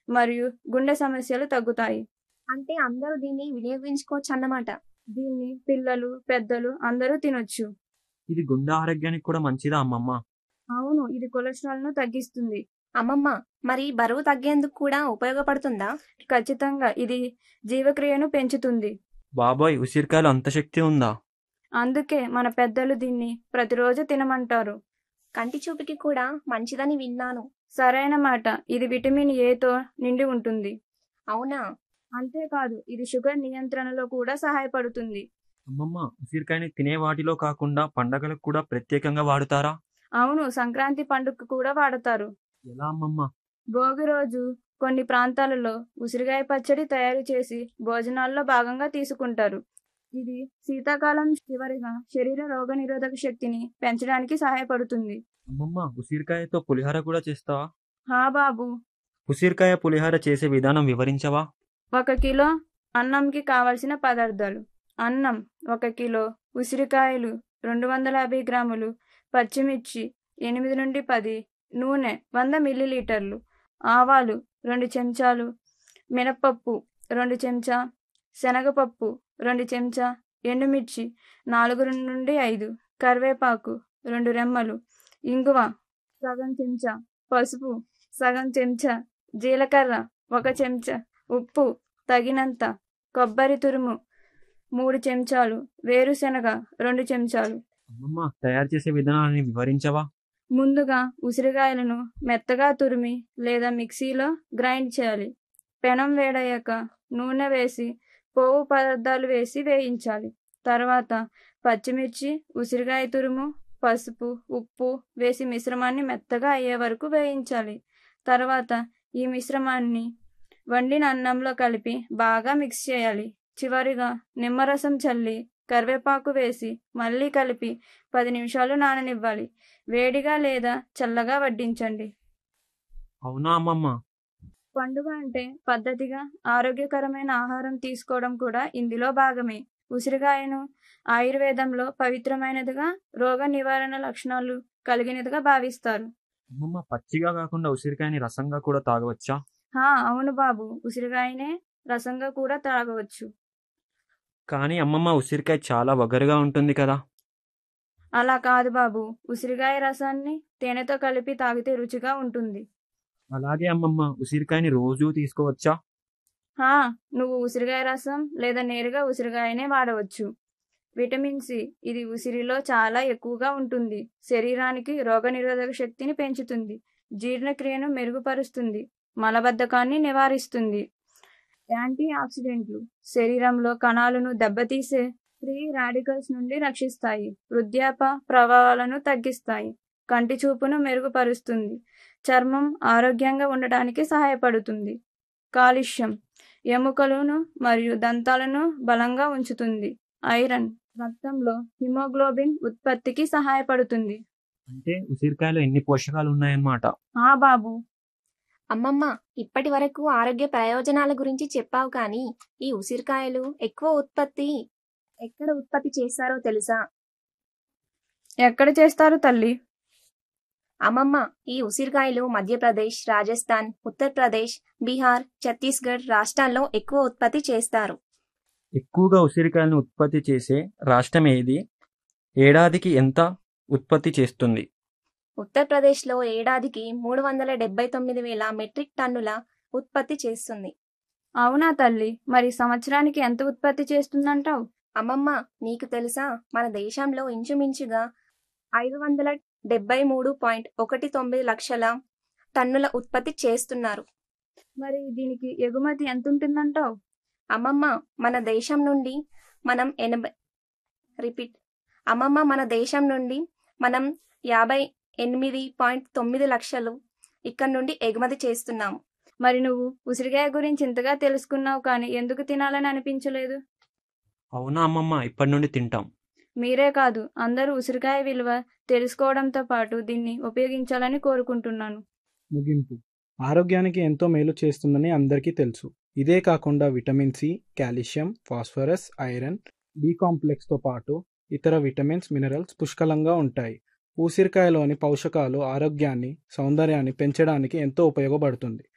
మరియు గుండె సమస్యలు తగ్గుతాయి అంటే అందరూ దీన్ని వినియోగించుకోవచ్చు అన్నమాట దీన్ని పిల్లలు పెద్దలు అందరూ తినొచ్చు ఇది గుండె ఆరోగ్యానికి కూడా మంచిదా అమ్మమ్మ అవును ఇది కొలెస్ట్రాల్ ను తగ్గిస్తుంది అమ్మమ్మ మరి బరువు తగ్గేందుకు కూడా ఉపయోగపడుతుందా ఖచ్చితంగా ఇది జీవక్రియను పెంచుతుంది బాబోయ్ ఉసిరికాయలు అంత శక్తి ఉందా అందుకే మన పెద్దలు దీన్ని ప్రతిరోజు తినమంటారు కంటి చూపుకి కూడా మంచిదని విన్నాను సరైన మాట ఇది విటమిన్ ఏతో నిండి ఉంటుంది అవునా అంతేకాదు ఇది షుగర్ నియంత్రణలో కూడా సహాయపడుతుంది అమ్మమ్మ ఉసిరికాయని తినే వాటిలో కాకుండా పండగలకు కూడా ప్రత్యేకంగా వాడుతారా అవును సంక్రాంతి పండుగ కూడా వాడతారు ఎలా అమ్మమ్మ భోగి రోజు కొన్ని ప్రాంతాలలో ఉసిరికాయ పచ్చడి తయారు చేసి భోజనాల్లో భాగంగా తీసుకుంటారు ఇది శీతాకాలం చివరిగా శరీర రోగనిరోధక శక్తిని పెంచడానికి సహాయపడుతుంది అమ్మమ్మ ఉసిరికాయతో పులిహోర కూడా చేస్తావా హా బాబు ఉసిరికాయ పులిహోర చేసే విధానం వివరించవా ఒక కిలో అన్నంకి కావలసిన పదార్థాలు అన్నం ఒక కిలో ఉసిరికాయలు రెండు వందల యాభై గ్రాములు పచ్చిమిర్చి ఎనిమిది నుండి పది నూనె వంద మిల్లీలీటర్లు ఆవాలు రెండు చెంచాలు మినపప్పు రెండు చెంచా శనగపప్పు రెండు చెంచా ఎండుమిర్చి నాలుగు నుండి ఐదు కరివేపాకు రెండు రెమ్మలు ఇంగువ సగం చెంచా పసుపు సగం చెంచా జీలకర్ర ఒక చెంచా ఉప్పు తగినంత కొబ్బరి తురుము మూడు చెంచాలు వేరుశెనగ రెండు చెంచాలు అమ్మమ్మ తయారు చేసే విధానాన్ని వివరించవా ముందుగా ఉసిరికాయలను మెత్తగా తురిమి లేదా మిక్సీలో గ్రైండ్ చేయాలి పెనం వేడయ్యాక నూనె వేసి పోపు పదార్థాలు వేసి వేయించాలి తర్వాత పచ్చిమిర్చి ఉసిరికాయ తురుము పసుపు ఉప్పు వేసి మిశ్రమాన్ని మెత్తగా అయ్యే వరకు వేయించాలి తర్వాత ఈ మిశ్రమాన్ని వండిన అన్నంలో కలిపి బాగా మిక్స్ చేయాలి చివరిగా నిమ్మరసం చల్లి కరివేపాకు వేసి మళ్ళీ కలిపి పది నిమిషాలు నాననివ్వాలి వేడిగా లేదా చల్లగా వడ్డించండి అవునా అమ్మమ్మ పండుగ అంటే పద్ధతిగా ఆరోగ్యకరమైన ఆహారం తీసుకోవడం కూడా ఇందులో భాగమే ఉసిరికాయను ఆయుర్వేదంలో పవిత్రమైనదిగా రోగ నివారణ లక్షణాలు కలిగినదిగా భావిస్తారు అమ్మమ్మ పచ్చిగా కాకుండా ఉసిరికాయని రసంగా కూడా తాగవచ్చా హా అవును బాబు ఉసిరికాయనే రసంగా కూడా తాగవచ్చు కానీ అమ్మమ్మ ఉసిరికాయ చాలా వగరుగా ఉంటుంది కదా అలా కాదు బాబు ఉసిరికాయ రసాన్ని తేనెతో కలిపి తాగితే రుచిగా ఉంటుంది అలాగే అమ్మమ్మ ఉసిరికాయని రోజూ తీసుకోవచ్చా హా నువ్వు ఉసిరికాయ రసం లేదా నేరుగా ఉసిరికాయనే వాడవచ్చు విటమిన్ సి ఇది ఉసిరిలో చాలా ఎక్కువగా ఉంటుంది శరీరానికి రోగనిరోధక శక్తిని పెంచుతుంది జీర్ణక్రియను మెరుగుపరుస్తుంది మలబద్ధకాన్ని నివారిస్తుంది యాంటీ ఆక్సిడెంట్లు శరీరంలో కణాలను దెబ్బతీసే ఫ్రీ రాడికల్స్ నుండి రక్షిస్తాయి వృద్ధాప ప్రభావాలను తగ్గిస్తాయి కంటి చూపును మెరుగుపరుస్తుంది చర్మం ఆరోగ్యంగా ఉండడానికి సహాయపడుతుంది కాలుష్యం ఎముకలను మరియు దంతాలను బలంగా ఉంచుతుంది ఐరన్ రక్తంలో హిమోగ్లోబిన్ ఉత్పత్తికి సహాయపడుతుంది అంటే ఉసిరికాయలో ఎన్ని పోషకాలు ఉన్నాయన్నమాట ఆ బాబు అమ్మమ్మ ఇప్పటి వరకు ఆరోగ్య ప్రయోజనాల గురించి చెప్పావు కానీ ఈ ఉసిరికాయలు ఎక్కువ ఉత్పత్తి ఎక్కడ ఉత్పత్తి చేస్తారో తెలుసా ఎక్కడ చేస్తారు తల్లి అమ్మమ్మ ఈ ఉసిరికాయలు మధ్యప్రదేశ్ రాజస్థాన్ ఉత్తరప్రదేశ్ బీహార్ ఛత్తీస్గఢ్ రాష్ట్రాల్లో ఎక్కువ ఉత్పత్తి చేస్తారు ఎక్కువగా ఉసిరికాయలను ఉత్పత్తి చేసే రాష్ట్రం ఏది ఏడాదికి ఎంత ఉత్పత్తి చేస్తుంది ఉత్తరప్రదేశ్లో ఏడాదికి మూడు వందల డెబ్బై తొమ్మిది వేల మెట్రిక్ టన్నుల ఉత్పత్తి చేస్తుంది అవునా తల్లి మరి సంవత్సరానికి ఎంత ఉత్పత్తి చేస్తుందంటావు అమ్మమ్మ నీకు తెలుసా మన దేశంలో ఇంచుమించుగా ఐదు వందల డెబ్బై మూడు పాయింట్ ఒకటి తొమ్మిది లక్షల టన్నుల ఉత్పత్తి చేస్తున్నారు మరి దీనికి ఎగుమతి ఎంత ఉంటుందంటావు అమ్మమ్మ మన దేశం నుండి మనం ఎనభై రిపీట్ అమ్మమ్మ మన దేశం నుండి మనం యాభై ఎనిమిది పాయింట్ తొమ్మిది లక్షలు ఇక్కడ నుండి ఎగుమతి చేస్తున్నాము మరి నువ్వు ఉసిరికాయ గురించి ఇంతగా తెలుసుకున్నావు కానీ ఎందుకు తినాలని అనిపించలేదు అవునా అమ్మమ్మ ఇప్పటి నుండి తింటాం మీరే కాదు అందరూ ఉసిరికాయ విలువ తెలుసుకోవడంతో పాటు దీన్ని ఉపయోగించాలని కోరుకుంటున్నాను ముగింపు ఆరోగ్యానికి ఎంతో మేలు చేస్తుందని అందరికీ తెలుసు ఇదే కాకుండా vitamin C calcium phosphorus iron B కాంప్లెక్స్తో పాటు ఇతర విటమిన్స్ మినరల్స్ పుష్కలంగా ఉంటాయి ఉసిరికాయలోని పోషకాలు ఆరోగ్యాన్ని సౌందర్యాన్ని పెంచడానికి ఎంతో ఉపయోగపడుతుంది